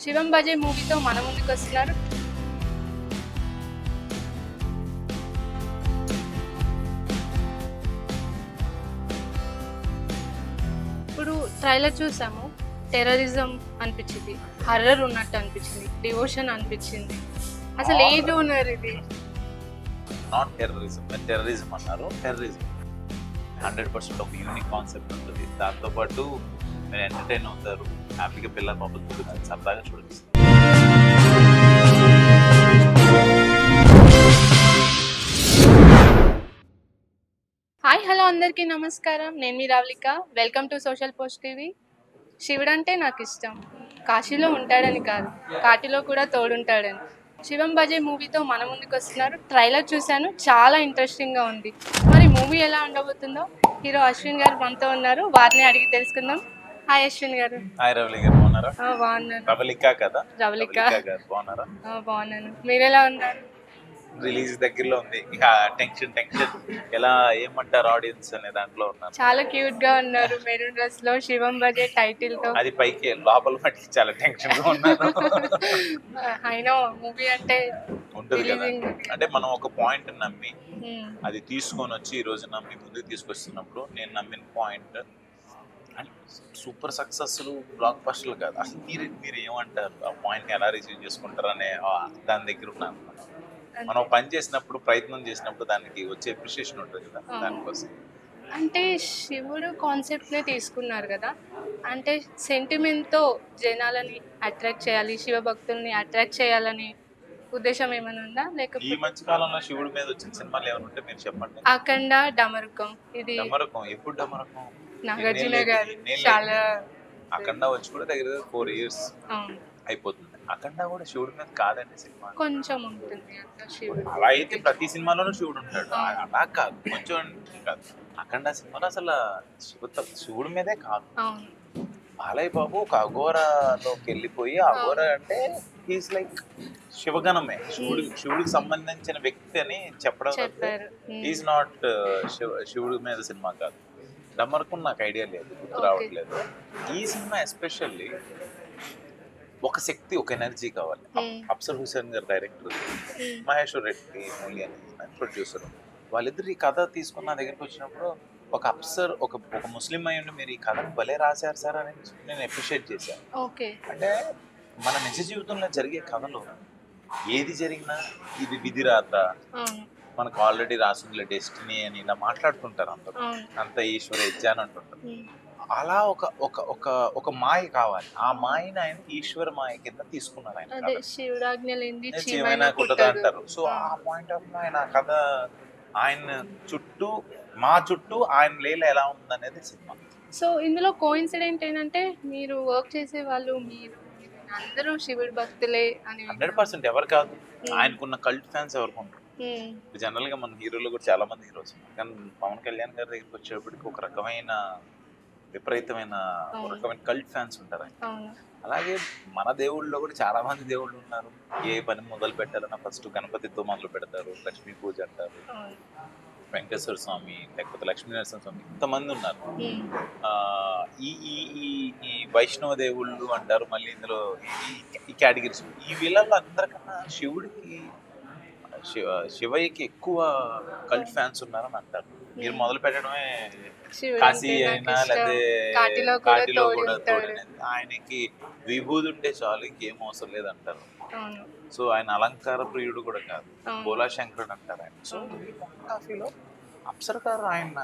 శివం బజే మూవీతో మన ముందుకు వస్తున్నారు ఇప్పుడు ట్రైలర్ చూసాము టెర్రరిజం అనిపించింది హర్రర్ ఉన్నట్టు అనిపించింది డివోషన్ అనిపించింది అసలు ఏ జోనర్ ఇది నాట్ టెర్రరిజం టెర్రరిజం అన్నారు టెర్రరిజం హండ్రెడ్ పర్సెంట్ ఒక యూనిక్ కాన్సెప్ట్ ఉంటుంది దాంతోపాటు మీరు ఎంటర్టైన్ అవుతారు హ్యాపీగా పిల్లల పాపలు చూడొచ్చు సరదాగా చూడొచ్చు హాయ్ హలో అందరికీ నమస్కారం నేను మీ Ravalika welcome to social post TV శివుడు అంటే నాకు ఇష్టం కాశీలో ఉంటాడని కాదు కాటిలో కూడా తోడుంటాడని శివం బజే మూవీతో మన ముందుకు వస్తున్నారు ట్రైలర్ చూశాను చాలా ఇంట్రెస్టింగ్గా ఉంది మరి మూవీ ఎలా ఉండబోతుందో హీరో అశ్విన్ గారు మనతో ఉన్నారు వారిని అడిగి తెలుసుకుందాం హాయ్ అశ్విన్ గారు హాయ్ రవలి గారు బాగున్నారా ఆ, బాగున్నాను రవలికా కదా రవళిక గారు బాగున్నారా ఆ, బాగున్నాను మీరు ఎలా ఉన్నారు రిలీజ్ దగ్గరలో ఉంది ఇక టెన్షన్ టెన్షన్ ఎలా ఏమంటారు ఆడియన్స్ అనే దాంట్లో ఉన్నాను చాలా క్యూట్ గా ఉన్నారు మెరూన్ డ్రెస్ లో శివం బజే టైటిల్ తో అది పైకి లోపల మటుకి చాలా టెన్షన్ గా ఉన్నాను అయినా మూవీ అంటే ఉంటుంది కదా Releasing. అంటే మనం ఒక పాయింట్ నమ్మి ఉమ్, అది తీసుకొని వచ్చి ఈ రోజున మీ ముందుకు తీసుకొస్తున్నప్పుడు నేను నమ్మిన పాయింట్ సూపర్ సక్సెస్లు బ్లాక్ బస్టర్లు కాదు అసలు మీరు మీరు ఏమంటారు ఆ పాయింట్ ఎలా రిసీవ్ చేసుకుంటారు అనే ఆ దాని దగ్గర ఉన్నాను మనం ఒక పని చేసినప్పుడు ప్రయత్నం చేసినప్పుడు దానికి వచ్చే అప్రిషియేషన్ ఉంటుంది కదా ఆ. దానికోసం అంటే శివుడు కాన్సెప్ట్ నే తీసుకున్నారు కదా అంటే సెంటిమెంట్ తో జనాలని అట్రాక్ట్ చేయాలి శివ భక్తుల్ని అట్రాక్ట్ చేయాలని ఉద్దేశం ఏమైనా ఉందా ఈ లేకపోతే మధ్య కాలంలో శివుడి మీద వచ్చిన సినిమాలు ఏమైనా ఉంటే మీరు చెప్పండి అఖండ డమరుకం ఇది డమరకం ఎప్పుడు డమరకం నాగార్జున ఎన్నేళ్ళు గారు అయింది? ఎన్నేళ్ళు చాలా అఖండ వచ్చి కూడా దగ్గర ఫోర్ ఇయర్స్ అవును, అయిపోతుంది అఖండ కూడా శివుడి మీద కాదండి సినిమా కొంచెం ఉంటుంది అంత శివుడు అలా అయితే ప్రతి సినిమాలోనూ శివుడు ఉంటాడు అలా కాదు కొంచెం కాదు అఖండ సినిమాలో అసలు శివ శివుడి మీదే కాదు అవును బాలయ్య బాబు ఒక అఘోరలోకి వెళ్ళిపోయి ఆ అఘోర అంటే హీస్ లైక్ శివగణమే శివుడి శివుడికి సంబంధించిన వ్యక్తి అని చెప్పడం చెప్పారు ఉమ్, ఈజ్ నాట్ శివ శివుడి మీద సినిమా కాదు డమ్మర్కు నాకు ఐడియా లేదు గుర్తు Okay. రావట్లేదు ఈ సినిమా ఎస్పెషల్లీ ఒక శక్తి ఒక ఎనర్జీ కావాలి Hmm. అఫ్సర్ హుసేన్ గారు డైరెక్టర్ ఉమ్, మహేశ్వర్ రెడ్డి మూలి అని ప్రొడ్యూసర్ వాళ్ళిద్దరు ఈ కథ తీసుకున్న నా దగ్గరికి వచ్చినప్పుడు ఒక అప్సర్ ఒక ఒక ముస్లిం అయి ఉండి మీరు ఈ కథను భలే రాశారు సార్ అని నేను అప్రిషియేట్ చేశాను ఓకే అంటే మన నిజ జీవితంలో జరిగే కథలో ఏది జరిగినా ఇది విధి రాత అవును మనకు ఆల్రెడీ రాసిందిలే డెస్టినీ అని ఇలా మాట్లాడుతుంటారు అందరూ అవును అంత ఈశ్వర యజ్ఞ అని అంటుంటారు ఉమ్, అలా ఒక ఒక ఒక ఒక మాయ కావాలి ఆ మాయని ఆయన ఈశ్వర మాయ కింద తీసుకున్నారు ఆయన అదే కథ. శివుడాజ్ఞ లేనిది ఏమైనా చీమైనా కుట్టదు కుట్టదు అంటారు సో ఆ పాయింట్ ఆఫ్ వ్యూ ఆయన ఆ కథ ఆయన చుట్టూ మా చుట్టూ ఆయన లీల ఎలా ఉందనేది సినిమా సో ఇందులో కోఇన్సిడెంట్ ఏంటంటే మీరు వర్క్ చేసే వాళ్ళు మీరు అందరూ శివుడి భక్తులే అని హండ్రెడ్ పర్సెంట్ ఎవరు కాదు ఆయనకున్న కల్ట్ ఫ్యాన్స్ ఎవరికి ఉంటారు ఉమ్, జనరల్ గా మన హీరోలు కూడా చాలా మంది హీరోస్ ఉన్నారు కానీ పవన్ కళ్యాణ్ గారి దగ్గరికి వచ్చేప్పటికి ఒక రకమైన విపరీతమైన ఒక అవును. రకమైన కల్ట్ ఫ్యాన్స్ ఉంటారు ఆయన. అవును అలాగే మన దేవుళ్ళలో కూడా చాలా మంది దేవుళ్ళు ఉన్నారు ఏ పని మొదలు పెట్టాలన్నా ఫస్ట్ గణపతితో మొదలు పెడతారు లక్ష్మీ పూజ అంటారు అవును వెంకటేశ్వర స్వామి లేకపోతే లక్ష్మీ నరసింహ స్వామి ఇంతమంది ఉన్నారు ఉమ్, ఆ, ఈ ఈ ఈ ఈ వైష్ణవ దేవుళ్ళు అంటారు మళ్ళీ ఇందులో ఈ- ఈ కేటగిరీస్ ఈ వీళ్ళల్లో అందరికన్నా శివుడికి శివ శివయ్యకి ఎక్కువ కల్ట్ ఫ్యాన్స్ ఉన్నారని అంటారు మీరు మొదలు పెట్టడమే శివుడు కాశీ అంటే అయినా నాకు ఇష్టం. లేకపోతే కాటిలో కూడా కాటిలో కూడా తోడు ఉంటాడు. తోడనేది. ఆయనకి విభూది ఉంటే చాలు ఇంకేం అవసరం లేదు అంటారు అవును సో ఆయన అలంకార ప్రియుడు కూడా కాదు అవును. బోలా శంకరుడు అంటారు ఆయన సో ఈ కాఫీలో అప్సర్ గారు ఆయన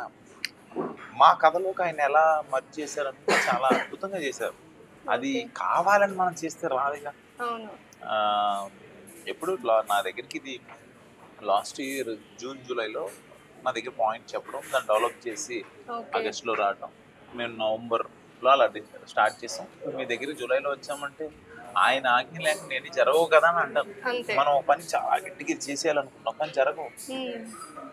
మా కథలోకి ఆయన ఎలా మర్చి చేశారంటే చాలా అద్భుతంగా చేశారు అది Okay. కావాలని మనం చేస్తే రాదుగా అవును ఆ, ఎప్పుడు లా- నా దగ్గరికి ఇది లాస్ట్ ఇయర్ జూన్ జూలైలో నా దగ్గర పాయింట్ చెప్పడం దాన్ని డెవలప్ చేసి ఓకే ఆగస్ట్లో రావడం మేము నవంబర్లో అలా స్టార్ట్ చేసాం మీ దగ్గర జూలైలో వచ్చామంటే ఆయన ఆజ్ఞ లేక నేను జరగవు కదా అని అంటాను అంతే మనం ఒక పని చాలా గట్టిగా చేసేయాలనుకుంటాం కానీ జరగవు ఉమ్,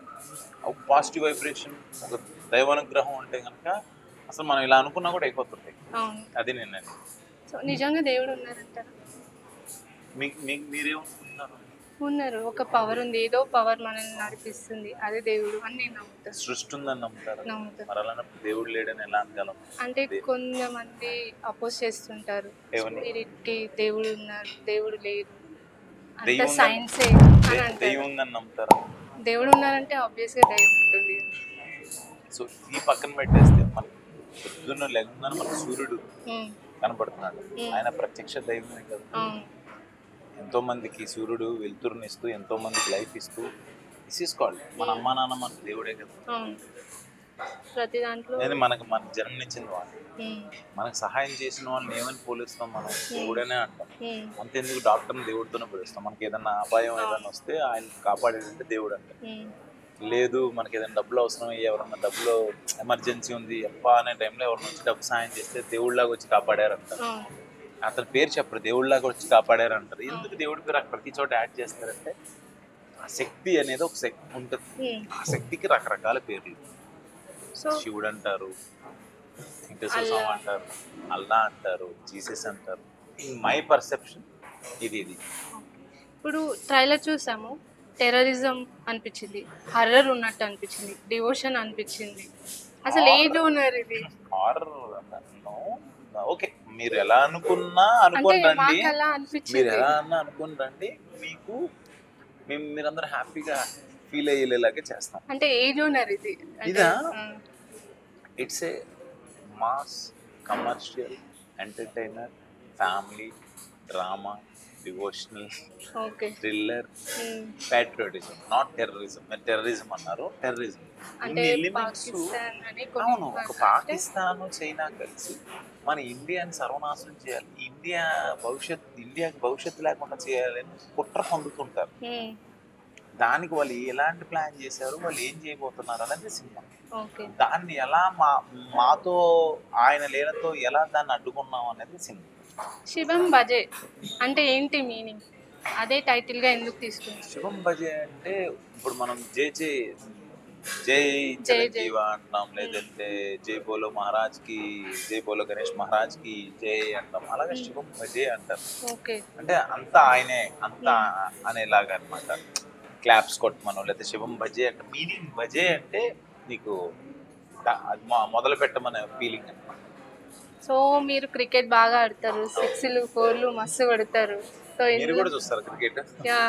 ఒక పాజిటివ్ వైబ్రేషన్ ఒక దైవానుగ్రహం ఉంటే కనుక అసలు మనం ఇలా అనుకున్నా కూడా అయిపోతుంది అవును అది నేను అనేది. సో నిజంగా దేవుడు ఉన్నారంటారా మీకు మీకు మీరేమనుకుంటున్నారు ఉన్నారు ఒక పవర్ ఉంది ఏదో పవర్ మనల్ని నడిపిస్తుంది అదే దేవుడు అని నేను నమ్ముతాను సృష్టి ఉందని నమ్ముతారు నమ్ముతాను మరి అలాంటప్పుడు దేవుడు లేడని ఎలా అనగలం అంటే కొంతమంది అపోజ్ చేస్తుంటారు ఏమని? స్పిరిట్ కి దేవుడు ఉన్నారు దేవుడు లేరు అంత దెయ్యం ఉందని- సైన్సే అని దే- అంటారు దెయ్యం ఉందని నమ్ముతారా దేవుడు ఉన్నారంటే ఆబ్వియస్ గా దైవం ఉంటుంది సో ఈ పక్కన పెట్టేస్తే మన పొద్దున్న లేకుండా మనకు సూర్యుడు ఉమ్, కనబడుతున్నాడు Hmm. ఆయన ప్రత్యక్ష దైవమే కదా అవును ఎంతో మందికి సూర్యుడు వెలుతురునిస్తూ ఎంతో మందికి లైఫ్ ఇస్తూ తీసుకోవాలి మన అమ్మా నాన్న మన దేవుడే కదా అవును ప్రతి దాంట్లో నేను మనకు మన జన్మనిచ్చింది వాళ్ళు ఉమ్, మనకు సహాయం చేసిన వాళ్ళని ఏమని పోలిస్తాం మనం దేవుడనే అంటాం ఉమ్, అంతెందుకు డాక్టర్ని దేవుడితోనే పోలిస్తాం మనకి ఏదైనా అపాయం ఏదైనా వస్తే ఆయన కాపాడేదంటే దేవుడు అంటే ఉమ్, లేదు మనకి ఏదైనా డబ్బులు అవసరం అయ్యి ఎవరన్నా డబ్బులు ఎమర్జెన్సీ ఉంది అప్ప అనే టైంలో ఎవరైనా వచ్చి డబ్బు సాయం చేస్తే దేవుడిలాగా వచ్చి కాపాడారు అంటారు అవును అతని పేరు చెప్పరు దేవుడిలాగా వచ్చి కాపాడారు అంటారు ఎందుకు దేవుడి పేరు అక్కడ ప్రతి చోట యాడ్ చేస్తారంటే ఆ శక్తి అనేది ఒక శక్తి ఉంటుంది ఉమ్. ఆ శక్తికి రకరకాల పేర్లు సో శివుడు అంటారు వెంకటేశ్వర స్వామి అంటారు అల్లా అంటారు జీసస్ అంటారు ఇన్ మై పర్సెప్షన్ ఇది ఇది ఇప్పుడు ట్రైలర్ చూసాము టెర్రరిజం అనిపించింది హర్రర్ ఉన్నట్టు అనిపించింది డివోషన్ అనిపించింది అసలు ఏ జోనర్ ఇది హారర్ ఓకే మీరు ఎలా అనుకున్నా అంటే అనుకోని రండి మాకు అలా మీరు అనిపించింది ఎలా అన్నా అనుకుని రండి మీకు మేము మీరందరూ హ్యాపీగా ఫీల్ అయ్యేలాగే చేస్తాం అంటే ఏ జోనర్ ఇది అంటే, ఇదా? ఆ, it's a mass commercial entertainer family drama devotional okay thriller um. Patriotism not terrorism మీరు టెర్రరిజం అన్నారు టెర్రరిజం అంటే ఇన్ని ఎలిమెంట్స్ పాకిస్తాన్ అని అవును ఒక కొన్ని పాకిస్తాన్ చైనా కలిసి మన ఇండియాని సర్వనాశనం చేయాలి ఇండియా భవిష్యత్ ఇండియాకి భవిష్యత్తు లేకుండా చేయాలని కుట్ర పొందుతుంటారు ఉమ్, దానికి వాళ్ళు ఎలాంటి ప్లాన్ చేశారు వాళ్ళు ఏం చేయబోతున్నారు అనేది సినిమా ఓకే దాన్ని ఎలా మా మాతో ఆయన లేనతో ఎలా దాన్ని అడ్డుకున్నాం అనేది సినిమా శివం బజే అంటే ఏంటి మీనింగ్ అదే టైటిల్ గా ఎందుకు తీసుకున్నారు శివం భజే అంటే ఇప్పుడు మనం జే జే జై జై. చిరంజీవ అంటాం లేదంటే జై బోలో మహారాజ్ కి జై బోలో గణేష్ మహారాజ్ కి జై అంటాం అలాగే శివం భజే అంటారు ఓకే అంటే అంతా ఆయనే అంతా అనేలాగా అనమాట క్లాప్స్ కొట్టమను లేకపోతే శివం భజే అంటే మీనింగ్ భజే అంటే నీకు దా- అది మొ- మొదలు పెట్టమనే ఫీలింగ్ అనమాట సో మీరు క్రికెట్ బాగా ఆడతారు సిక్స్లు ఫోర్లు మస్తు కొడతారు సో మీరు ఇందులో కూడా చూస్తారు క్రికెట్ యా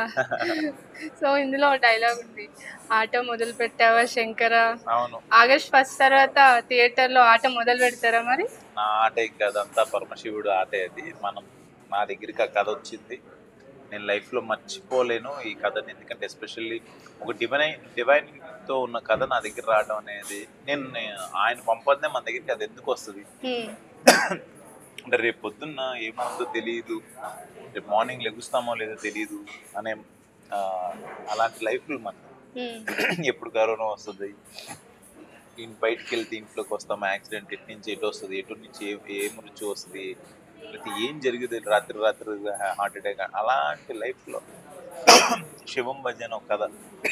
సో ఇందులో డైలాగ్ ఉంది ఆట మొదలు పెట్టావా శంకర అవును ఆగస్ట్ ఫస్ట్ తర్వాత థియేటర్ లో ఆట మొదలు పెడతారా మరి నా ఆట ఇంకా అదంతా పరమశివుడు ఆటే అది మనం నా దగ్గరికి ఆ కథ వచ్చింది నేను లైఫ్లో మర్చిపోలేను ఈ కథని ఎందుకంటే ఎస్పెషల్లీ ఒక డివైన్ డివైన్తో ఉన్న కథ నా దగ్గర రావడం అనేది నేను నే- ఆయన పంపదే మన దగ్గరికి అది ఎందుకు వస్తుంది హ్మ్. అంటే రేపు పొద్దున్న ఏమవుతుందో తెలియదు రేపు మార్నింగ్ లెగుస్తామో లేదో తెలియదు అనే ఆ, అలాంటి లైఫ్లు మనకి హ్మ్. ఎప్పుడు కరోనా వస్తుంది నేను బయటికి వెళ్తే ఇంట్లోకి వస్తాం యాక్సిడెంట్ ఎటు నుంచి ఎటు వస్తుంది ఎటు నుంచి ఏ ఏ మృత్యు వస్తుంది లేకపోతే ఏం జరిగింది రాత్రి రాత్రి హార్ట్ అటాక్ అలాంటి లైఫ్లో శివం భజన్ ఒక కథ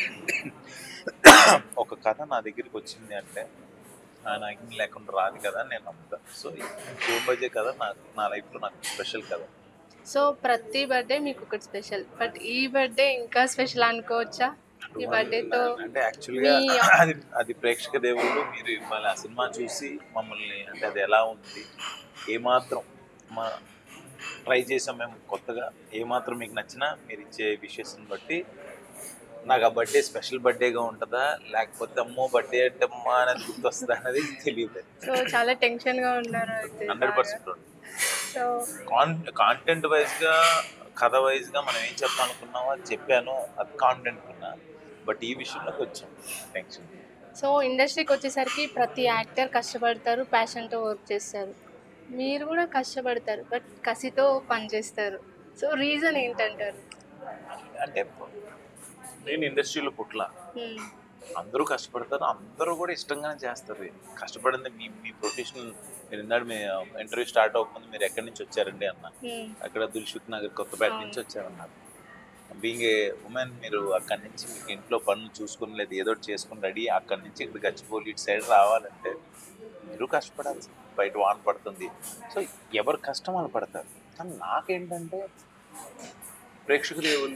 ఒక కథ నా దగ్గరికి వచ్చింది అంటే ఆయన అగ్ని లేకుండా రాదు కదా అని నేను నమ్ముతాను సో శివం భజే కథ నా నా లైఫ్లో నాకు స్పెషల్ కథ సో ప్రతి బర్త్డే మీకు ఒకటి స్పెషల్ బట్ ఈ బర్త్డే ఇంకా స్పెషల్ అనుకోవచ్చా ఈ బర్త్డేతో అంటే యాక్చువల్గా మీ- అది అది ప్రేక్షక దేవుళ్ళు మీరు మళ్ళీ ఆ సినిమా చూసి మమ్మల్ని అంటే అది ఎలా ఉంది ఏమాత్రం మా ట్రై చేసాం మేము కొత్తగా ఏమాత్రం మీకు నచ్చినా మీరు ఇచ్చే విషయస్ని బట్టి నాకు ఆ బర్త్డే స్పెషల్ బర్త్డేగా ఉంటుందా లేకపోతే అమ్మో బర్త్డే అంటే అమ్మా అనేది గుర్తొస్తుందా అనేది తెలియదు సో చాలా టెన్షన్ గా ఉన్నారు అయితే హండ్రెడ్ బాగా. పర్సెంట్ సో కాన్ కాంటెంట్ వైజ్గా కథ వైజ్గా మనం ఏం చెప్పాలనుకున్నామో అది చెప్పాను అది కాంటెంట్ ఉన్నా బట్ ఈ విషయంలో కొంచెం టెన్షన్ సో ఇండస్ట్రీకి వచ్చేసరికి ప్రతి యాక్టర్ కష్టపడతారు ప్యాషన్తో వర్క్ చేస్తారు మీరు కూడా కష్టపడతారు బట్ కసితో పనిచేస్తారు సో రీజన్ ఏంటంటారు అంటే నేను ఇండస్ట్రీలో పుట్ల హ్మ్. అందరూ కష్టపడతారు అందరూ కూడా ఇష్టంగానే చేస్తారు కష్టపడింది మీ మీ ప్రొఫెషనల్ మీరు ఇందాడు మీ ఇంటర్వ్యూ స్టార్ట్ అవ్వకముందు మీరు ఎక్కడి నుంచి వచ్చారండి అన్న హ్మ్. అక్కడ దిల్షుక్ నగర్ కొత్తపేట నుంచి వచ్చారన్నారు బీయింగ్ ఏ ఉమెన్ మీరు అక్కడి నుంచి మీకు ఇంట్లో పనులు చూసుకుని లేదు ఏదో ఒకటి చేసుకుని రెడీ అక్కడి నుంచి ఇక్కడికి గచ్చిపోలి ఇటు సైడ్ రావాలంటే మీరు కష్టపడాల్సి బయట వాన పడుతుంది సో ఎవరు కష్టం వాళ్ళు పడతారు కానీ నాకేంటంటే ప్రేక్షక దేవుళ్ళు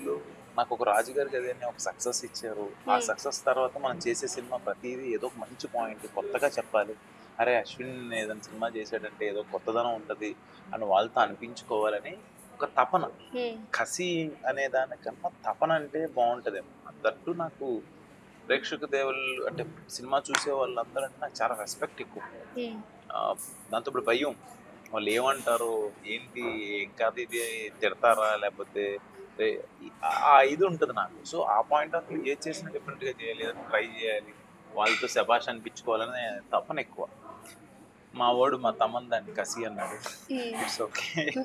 నాకు ఒక రాజుగారి గది అని ఒక సక్సెస్ ఇచ్చారు ఆ Hmm. సక్సెస్ తర్వాత మనం చేసే సినిమా ప్రతిదీ ఏదో ఒక మంచి పాయింట్ కొత్తగా చెప్పాలి అరే అశ్విన్ ఏదైనా సినిమా చేశాడంటే ఏదో కొత్తదనం ఉంటుంది అని వాళ్ళతో అనిపించుకోవాలని ఒక తపన ఉమ్, కసి అనే దానికన్నా తపన అంటే బాగుంటుందేమో దట్టు నాకు ప్రేక్షక దేవుళ్ళు అంటే సినిమా చూసే వాళ్ళందరూ అంటే నాకు చాలా రెస్పెక్ట్ ఎక్కువ ఉమ్, ఆ, దాంతో ఇప్పుడు భయం వాళ్ళు ఏమంటారు ఏంటి ఏం కాదు ఇది తిడతారా లేకపోతే ఏ- ఆ ఇది ఉంటుంది నాకు సో ఆ పాయింట్ ఆఫ్ వ్యూ ఏది చేసినా డిఫరెంట్గా చేయాలి ఏదైనా ట్రై చేయాలి వాళ్ళతో శబాష్ అనిపించుకోవాలని తపన ఎక్కువ మా వాడు మా తమ్మని దాన్ని కసి అన్నాడు ఉమ్. ఇట్స్ ఓకే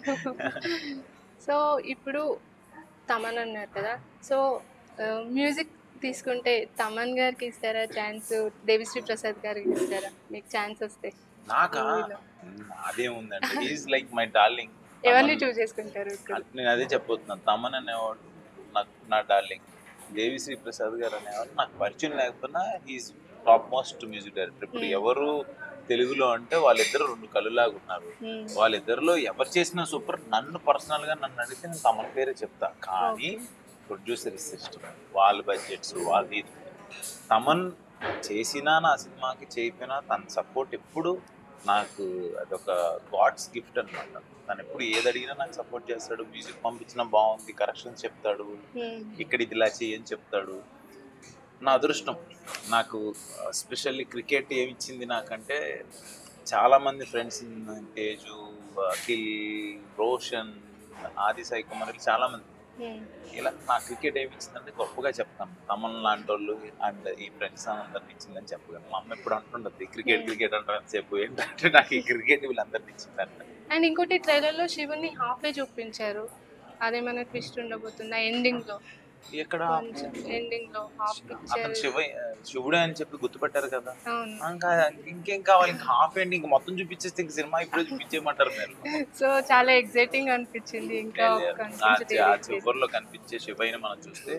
సో ఇప్పుడు తమన్ అన్నారు కదా సో మ్యూజిక్ తీసుకుంటే తమన్ గారికి ఇస్తారా ఛాన్స్ దేవిశ్రీ ప్రసాద్ గారికి ఇస్తారా మీకు ఛాన్స్ వస్తే నాకా మూవీలో. అదేముందండి ఈజ్ లైక్ మై డార్లింగ్ ఎవరిని చూస్ చేసుకుంటారు ఇక్కడ నేను అదే చెప్పబోతున్నాను తమన్ అనేవాడు నాకు నా డార్లింగ్ దేవిశ్రీ ప్రసాద్ గారు అనేవాడు నాకు పరిచయం లేకపోయినా he's top most music director ఇప్పుడు Hmm. ఎవరు తెలుగులో అంటే వాళ్ళిద్దరు రెండు కళ్ళులాగా ఉన్నారు ఉమ్, వాళ్ళిద్దరిలో ఎవరు చేసినా సూపర్ నన్ను పర్సనల్ గా నన్ను అడిగితే నేను తమన్ పేరే చెప్తా కానీ ప్రొడ్యూసర్ సిస్టమ్ వాళ్ళ బడ్జెట్స్ వాళ్ళది తమన్ చేసినా నా సినిమాకి చేయకపోయినా తన సపోర్ట్ ఎప్పుడు నాకు అదొక గాడ్స్ గిఫ్ట్ అన్నమాట తను ఎప్పుడు ఏది అడిగినా నాకు సపోర్ట్ చేస్తాడు మ్యూజిక్ పంపించినా బాగుంది కరెక్షన్స్ చెప్తాడు ఉమ్, ఇక్కడ ఇది ఇలా చేయని చెప్తాడు నా అదృష్టం నాకు స్పెషల్లీ క్రికెట్ ఏమి ఇచ్చింది నాకంటే చాలా మంది ఫ్రెండ్స్ తేజు అఖిల్ రోషన్ ఆది సాయి కుమార్ చాలా మంది ఉమ్, ఇలా నా క్రికెట్ ఏమి ఇచ్చిందంటే గొప్పగా చెప్తాను తమన్ లాంటి వాళ్ళు అండ్ ఈ ఫ్రెండ్స్ అందరిని ఇచ్చిందని చెప్పగలను మా అమ్మ ఎప్పుడు అంటుండద్దు క్రికెట్ Hmm. క్రికెట్ అంటారు సేపు ఏంటంటే నాకు ఈ క్రికెట్ వీళ్ళందరినీ ఇచ్చిందంట అండ్ ఇంకోటి ట్రైలర్లో శివుని హాఫే చూపించారు అదేమైనా ట్విస్ట్ ఉండబోతుందా ఎండింగ్ లో ఇక్కడ కొంచెం ఎండింగ్ లో హాఫ్ పిక్చర్ అతను శివ శివుడే అని చెప్పి గుర్తుపెట్టారు కదా అవును ఇంకా ఇంకేం కావాలి ఇంకా హాఫ్ ఎండ్ ఇంకా మొత్తం చూపించేస్తే ఇంక సినిమా ఇప్పుడే చూపించేయమంటారు మీరు సో చాలా ఎగ్జైటింగ్ అనిపించింది ఇంకా ఒక ఆ కొంచెం చి- ఆ తెలియట్లేదు. చివరిలో కనిపించే శివయ్యని మనం చూస్తే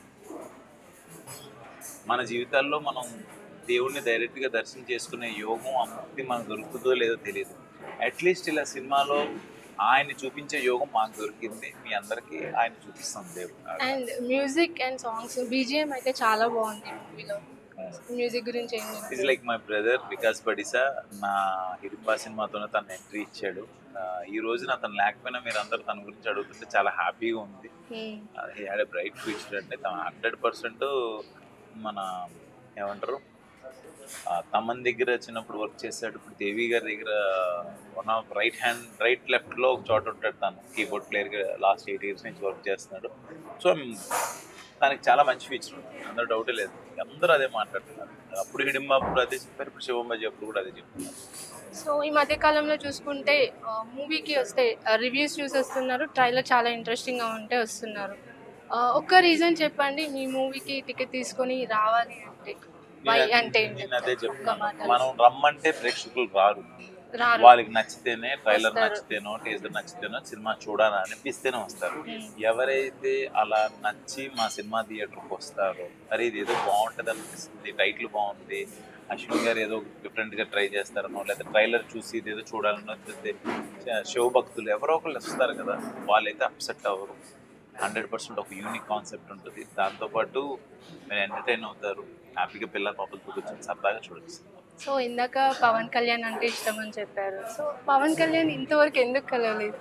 మన జీవితాల్లో మనం దేవుణ్ణి డైరెక్ట్ గా దర్శనం చేసుకునే యోగం ఆ ముక్తి మనకు దొరుకుతుందో లేదో తెలియదు అట్లీస్ట్ ఇలా సినిమాలో ఆయన్ని చూపించే యోగం మాకు దొరికింది మీ అందరికి ఆయన చూపిస్తాం దేవుడు and music and songs BGM అయితే చాలా బాగుంది మూవీలో మ్యూజిక్ గురించి ఏం ఇస్ చెప్తారు? Like my brother Vikas Badisa నా హిరింబా సినిమాతోనే తను ఎంట్రీ ఇచ్చాడు ఆ, ఈ రోజున అతను లేకపోయినా మీరు అందరూ తన గురించి అడుగుతుంటే చాలా హ్యాపీగా ఉంది Hmm. He had a bright future అంటే తన హండ్రెడ్ పర్సెంట్ మన ఏమంటారు ఆ, తమన్ దగ్గర చిన్నప్పుడు వర్క్ చేశాడు ఇప్పుడు దేవి గారి దగ్గర one of right hand right left లో ఒక చోట ఉంటాడు తను కీబోర్డ్ ప్లేయర్ గా లాస్ట్ ఎయిట్ ఇయర్స్ నుంచి వర్క్ చేస్తున్నాడు సో తనకి చాలా మంచి ఫీచర్ ఉంది అందరూ డౌటే లేదు అందరూ అదే మాట్లాడుతున్నారు అప్పుడు హిడింబా అప్పుడు అదే చెప్పారు ఇప్పుడు శివంబాజీ అప్పుడు కూడా అదే చెప్తున్నారు సో ఈ మధ్య కాలంలో చూసుకుంటే మూవీకి వస్తే రివ్యూస్ చూసి వస్తున్నారు ట్రైలర్ చాలా ఇంట్రెస్టింగ్ గా ఉంటే వస్తున్నారు ఆ, ఒక్క రీజన్ చెప్పండి మీ మూవీకి టికెట్ తీసుకొని రావాలి అంటే వై నేను- అంటే ఏం నేను అదే చెప్తారు? చెప్తున్నాను ఒక్క మాటలో. మనం రమ్మంటే ప్రేక్షకులు రారు రారు వాళ్ళకి నచ్చితేనే ట్రైలర్ వస్తారు. నచ్చితేనో టీజర్ నచ్చితేనో సినిమా చూడాలని అనిపిస్తేనే వస్తారు Hmm. ఎవరైతే అలా నచ్చి మా సినిమా థియేటర్కి వస్తారో అరే ఇది ఏదో బాగుంటుంది అనిపిస్తుంది టైటిల్ బాగుంది అశ్విన్ గారు ఏదో డిఫరెంట్ గా ట్రై చేస్తారనో లేదా ట్రైలర్ చూసి ఇది ఏదో చూడాలనో లేకపోతే శివ భక్తులు ఎవరో ఒకళ్ళు వస్తారు కదా వాళ్ళైతే అప్సెట్ అవ్వరు హండ్రెడ్ పర్సెంట్ ఒక యూనిక్ కాన్సెప్ట్ ఉంటుంది దాంతోపాటు మీరు ఎంటర్టైన్ అవుతారు హ్యాపీగా పిల్లల పాపలతో కూర్చొని సరదాగా చూడొచ్చు సో ఇందాక పవన్ కళ్యాణ్ అంటే ఇష్టం అని చెప్పారు సో పవన్ కళ్యాణ్ ఇంతవరకు ఎందుకు కలవలేదు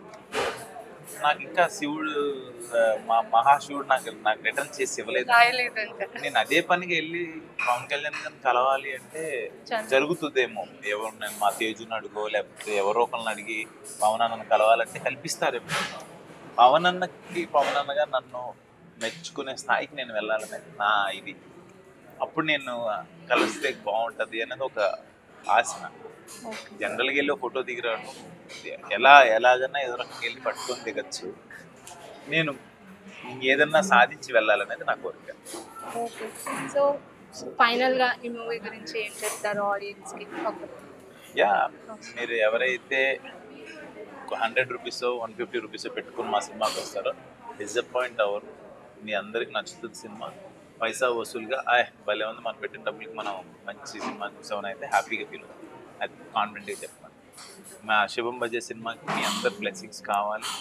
నాకు ఇంకా శివుడు ఆ, మా మహాశివుడు నాకు నాకు రిటర్న్ చేసి ఇవ్వలేదు రాయలేదంట నేను అదే పనికి వెళ్ళి పవన్ కళ్యాణ్ గారిని కలవాలి అంటే చాలా. జరుగుతుందేమో ఎవరు నేను మా తేజుని అడుగో లేకపోతే ఎవరో ఒకరిని అడిగి పవన్ అన్నను కలవాలంటే కల్పిస్తారేమో పవన్ అన్నకి పవన్ అన్నగా నన్ను మెచ్చుకునే స్థాయికి నేను వెళ్ళాలని నా ఇది అప్పుడు నేను కలిస్తే బాగుంటది అనేది ఒక ఆశ నాకు. ఓకే జనరల్గా వెళ్ళి ఫోటో దిగిరాను ఎలా ఎలాగన్నా ఏదో రకంగా వెళ్ళి పట్టుకొని దిగచ్చు నేను ఏదన్నా సాధించి వెళ్ళాలనేది నా కోరిక ఓకే సో ఫైనల్గా ఈ మూవీ గురించి ఏం చెప్తారు ఆడియన్స్కి ఓకే యా మీరు ఎవరైతే hundred rupees one fifty rupees పెట్టుకుని మా సినిమాకి వస్తారో డిసప్పాయింట్ అవ్వరు మీ అందరికి నచ్చుతుంది సినిమా పైసా వసూలుగా ఆయ్ భలే ఉంది మనం పెట్టిన డబ్బులకి మనం మంచి సినిమా చూసామని అయితే హ్యాపీగా ఫీల్ అవుతుంది అది కాన్ఫిడెంట్గా చెప్తాను మా శివం బజే సినిమాకి మీ అందరి బ్లెస్సింగ్స్ కావాలి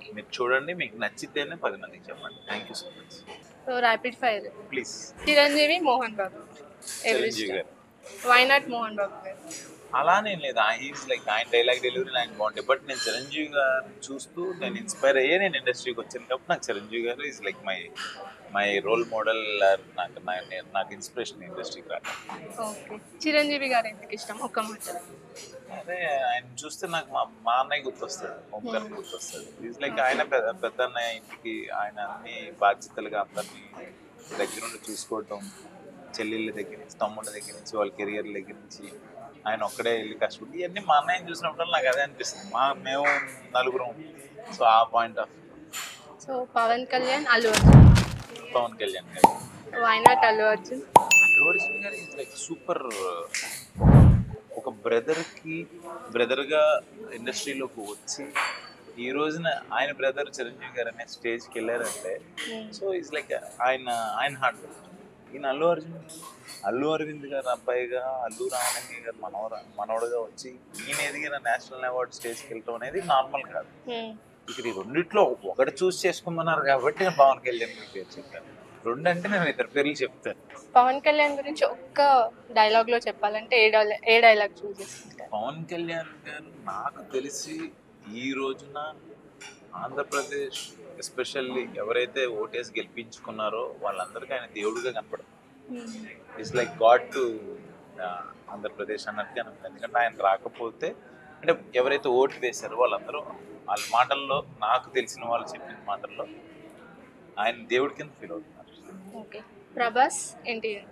మీరు చూడండి మీకు నచ్చితేనే పది మందికి చెప్పండి thank you so much so rapid fire please Chiranjeevi Mohan Babu ఎవరి చిరంజీవి ఇష్టం గారు వై నాట్ మోహన్ బాబు గారు అలానే లేదు ఈజ్ లైక్ ఆయన డైలాగ్ డెలివరీ ఆయన బాగుంటాయి బట్ నేను చిరంజీవి గారు చూస్తూ నేను ఇన్స్పైర్ అయ్యే నేను ఇండస్ట్రీకి వచ్చాను కాబట్టి నాకు చిరంజీవి గారు is like my my role model నాకు నా- నేను- నాకు ఇన్స్పిరేషన్ ఇండస్ట్రీకి రాక ఓకే చిరంజీవి గారు ఎందుకు ఇష్టం ఒక్క మాట అదే ఆయన చూస్తే నాకు మా మా అన్నయ్య గుర్తొస్తాడు ఓంకర్ గుర్తొస్తాడు ఈజ్ లైక్ ఆయన పెద్ద పెద్ద అన్నయ్య ఇంటికి ఆయన అన్ని బాధ్యతలుగా అందరినీ దగ్గరుండి చూసుకోవటం చెల్లెళ్ళ దగ్గర నుంచి తమ్ముళ్ళ దగ్గర నుంచి వాళ్ళ కెరియర్ దగ్గర నుంచి ఆయన ఒక్కడే వెళ్ళి కష్టపడి ఇవన్నీ మా అన్నయ్యని చూసినప్పుడు నాకు అదే అనిపిస్తుంది మా మేము నలుగురం సో ఆ point of so Pawan Kalyan Allu Arjun Pawan Kalyan గారు వై నాట్ అల్లు అర్జున్ అల్లు అర్జున్ గారు ఈజ్ లైక్ సూపర్ ఒక బ్రదర్కి బ్రదర్గా ఇండస్ట్రీలోకి వచ్చి ఈ రోజున ఆయన బ్రదర్ చిరంజీవి గారు అనే స్టేజ్కి వెళ్ళారంటే సో ఇట్స్ లైక్ ఆయన ఆయన హార్డ్ ఈయన అల్లు అర్జున్ అల్లు అరవింద్ గారు అబ్బాయిగా అల్లు రామలింగ గారు మనవర మనవడుగా వచ్చి ఈయన ఎదిగిన నేషనల్ అవార్డ్ స్టేజ్కి వెళ్ళటం అనేది నార్మల్ కాదు ఇక్కడ ఈ రెండిట్లో ఒకటి చూస్ చేసుకోమన్నారు కాబట్టి నేను పవన్ కళ్యాణ్ గారి పేరు చెప్పాను రెండు అంటే నేను ఇద్దరు పేర్లు చెప్తాను పవన్ కళ్యాణ్ గురించి ఒక్క డైలాగ్ లో చెప్పాలంటే ఏ డైలాగ్ ఏ డైలాగ్ చూస్ చేసుకుంటారు పవన్ కళ్యాణ్ గారు నాకు తెలిసి ఈ రోజున ఆంధ్రప్రదేశ్ ఎస్పెషల్లీ ఎవరైతే ఓటేసి గెలిపించుకున్నారో వాళ్ళందరికీ ఆయన దేవుడిగా కనపడదు it's like God to Andhra Pradesh అన్నట్టుగా అనిపిస్తుంది ఎందుకంటే ఆయన రాకపోతే అంటే ఎవరైతే ఓటు వేశారో వాళ్ళందరూ వాళ్ళ మాటల్లో నాకు తెలిసిన వాళ్ళు చెప్పిన మాటల్లో ఆయన దేవుడి కింద ఫీల్ అవుతున్నారు ఓకే ప్రభాస్ ఎన్టీఆర్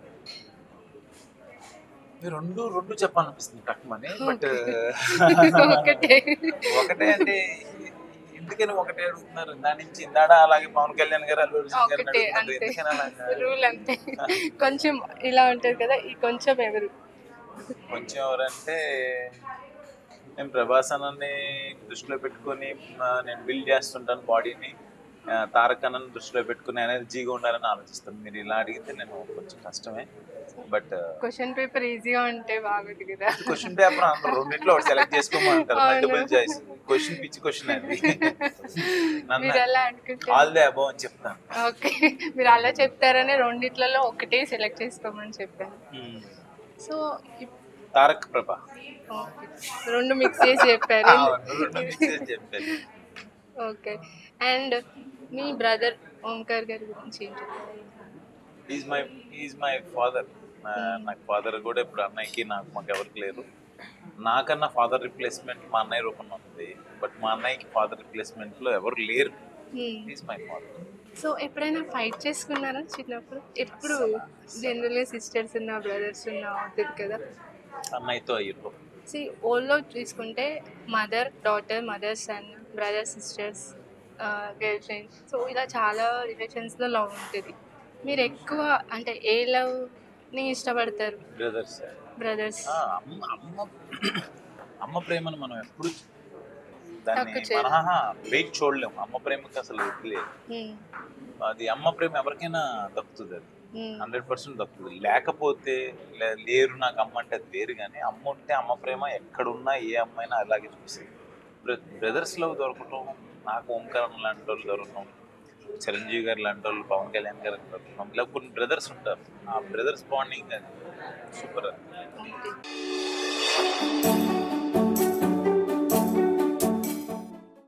ఈ రెండు రెండు చెప్పాలనిపిస్తుంది తక్కువని బట్ ఒకటే ఒకటే అంటే ఎందుకని ఒకటే అడుగుతున్నారు దాని నుంచి ఇందాడ అలాగే పవన్ కళ్యాణ్ గారు అల్లు అర్జున్ గారిని ఒకటే అడుగుతున్నారు అంతే ఎందుకని అలాగా రూల్ అంతే కొంచెం ఇలా ఉంటుంది కదా ఈ కొంచెం ఎవరు కొంచెం ఎవరంటే నేను ప్రభాస్ అన్నని దృష్టిలో పెట్టుకొని ఆ, నేను బిల్డ్ చేస్తుంటాను బాడీని తారక్ అన్నని దృష్టిలో పెట్టుకుని ఎనర్జీగా ఉండాలని ఆలోచిస్తాను మీరు ఇలా అడిగితే నేను కొంచెం కష్టమే బట్ క్వశ్చన్ పేపర్ ఈజీగా ఉంటే బాగుంది కదా క్వశ్చన్ పేపర్ అందరూ రెండిట్లో ఒకటి సెలెక్ట్ చేసుకోమంటారు అవును. మల్టిపుల్ చాయిస్ క్వశ్చన్ పిచ్చి క్వశ్చన్ అది నన్ను మీరు అలా అనుకుంటే ఆల్ దే అబౌవ్ అని చెప్తాను ఓకే మీరు అలా చెప్తారని రెండిట్లలో ఒకటే సెలెక్ట్ చేసుకోమని చెప్పాను సో ఇప్- తారక్ ప్రభా ఓకే. రెండు మిక్స్ చేసి చెప్పారు రెండు mix చేసి చెప్పాను ఓకే అండ్ మీ బ్రదర్ ఓంకార్ గారి గురించి ఏం చెప్తారు is my is my father నాకు ఫాదర్ కూడా ఇప్పుడు అన్నయ్యకి నాకు మాకు ఎవరికి లేరు నాకన్నా ఫాదర్ రిప్లేస్మెంట్ మా అన్నయ్య రూపంలో ఉంది బట్ మా అన్నయ్యకి ఫాదర్ రిప్లేస్మెంట్లో ఎవరు లేరు ఈజ్ మై ఫాదర్ సో ఎప్పుడైనా ఫైట్ చేసుకున్నారా చిన్నప్పుడు ఎప్పుడు జనరల్గా సిస్టర్స్ ఉన్న బ్రదర్స్ ఉన్న అవుతుంది కదా అన్నయ్యతో అయ్యారు సి ఓల్డ్లో చూసుకుంటే mother daughter mother son brother sisters girl friend so ఇలా చాలా రిలేషన్స్లో లవ్ ఉంటుంది మీరు ఎక్కువ అంటే ఏ లవ్ని ఇష్టపడతారు బ్రదర్స్ బ్రదర్స్ అమ్మ అమ్మ అమ్మ ప్రేమను మనం ఎప్పుడు దాన్ని తక్కువ చేయలేం. మన వెయిట్ చూడలేము అమ్మ ప్రేమకి అసలు ఇది లేదు అది అమ్మ ప్రేమ ఎవరికైనా దక్కుతుంది అది హండ్రెడ్ పర్సెంట్ దక్కుతుంది లేకపోతే లే- లేరు నాకు అమ్మ అంటే అది వేరు కానీ అమ్మ ఉంటే అమ్మ ప్రేమ ఎక్కడున్నా ఏ అమ్మైనా అలాగే చూసేది బ్రదర్స్ లవ్ దొరకటం నాకు ఓంకారం లాంటి వాళ్ళు దొరకటం చిరంజీవి గారు లాంటి వాళ్ళు పవన్ కళ్యాణ్ గారు దొరకటం ఇలా కొన్ని బ్రదర్స్ ఉంటారు ఆ బ్రదర్స్ బాండింగ్ అది సూపర్ ఓకే